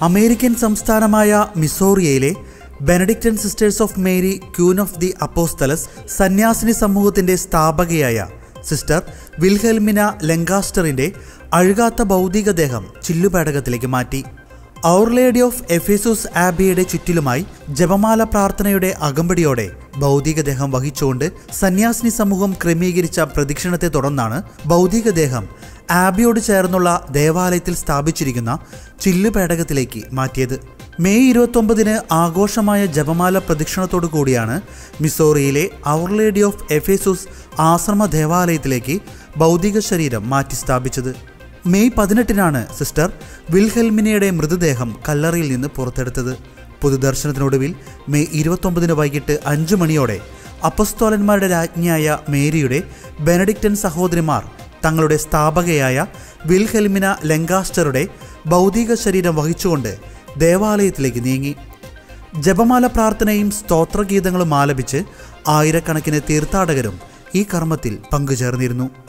American സംസ്ഥാനമായ മിസോറിയയിലെ Benedictine Sisters of Mary Queen of the Apostles സന്യാസിനി സമൂഹത്തിന്റെ സ്ഥാപകയായ സിസ്റ്റർ വിൽഹെൽമിന ലെങ്കാസ്റ്ററിന്റെ അഴുകാത്ത ഭൗതികദേഹം ചില്ലുപേടകത്തിലേക്ക് മാറ്റി ഔർ ലേഡി ഓഫ് എഫേസൂസ് ആബിയുടെ ചുറ്റിലുമായി ജപമാല പ്രാർത്ഥനയുടെ അകമ്പടിയോടെ ഭൗതികദേഹം വഹിച്ചുകൊണ്ട് സന്യാസിനി സമൂഹം ക്രമീകരിച്ച പ്രദക്ഷിണത്തെ തുടർന്നാണ് ഭൗതികദേഹം ആബിയോട് ചേർന്നുള്ള ദേവാലയത്തിൽ സ്ഥാപിച്ചിരിക്കുന്ന ചില്ലുപേടകത്തിലേക്ക് മാറ്റിയത് മെയ് ഇരുപത്തൊമ്പതിന് ആഘോഷമായ ജപമാല പ്രദക്ഷിണത്തോടു കൂടിയാണ് മിസോറിയിലെ ഔർ ലേഡി ഓഫ് എഫേസൂസ് ആശ്രമ ദേവാലയത്തിലേക്ക് ഭൗതിക ശരീരം മാറ്റി സ്ഥാപിച്ചത് മെയ് പതിനെട്ടിനാണ് സിസ്റ്റർ വിൽഹെൽമിനയുടെ മൃതദേഹം കല്ലറയിൽ നിന്ന് പുറത്തെടുത്തത് പൊതുദർശനത്തിനൊടുവിൽ മെയ് ഇരുപത്തൊമ്പതിന് വൈകിട്ട് അഞ്ചു മണിയോടെ അപ്പസ്തോലന്മാരുടെ രാജ്ഞിയായ മേരിയുടെ ബെനഡിക്റ്റൻ സഹോദരിമാർ തങ്ങളുടെ സ്ഥാപകയായ വിൽഹെൽമിന ലെങ്കാസ്റ്ററുടെ ഭൗതിക ശരീരം വഹിച്ചുകൊണ്ട് ദേവാലയത്തിലേക്ക് നീങ്ങി ജപമാല പ്രാർത്ഥനയും സ്തോത്രഗീതങ്ങളും ആലപിച്ച് ആയിരക്കണക്കിന് തീർത്ഥാടകരും ഈ കർമ്മത്തിൽ പങ്കുചേർന്നിരുന്നു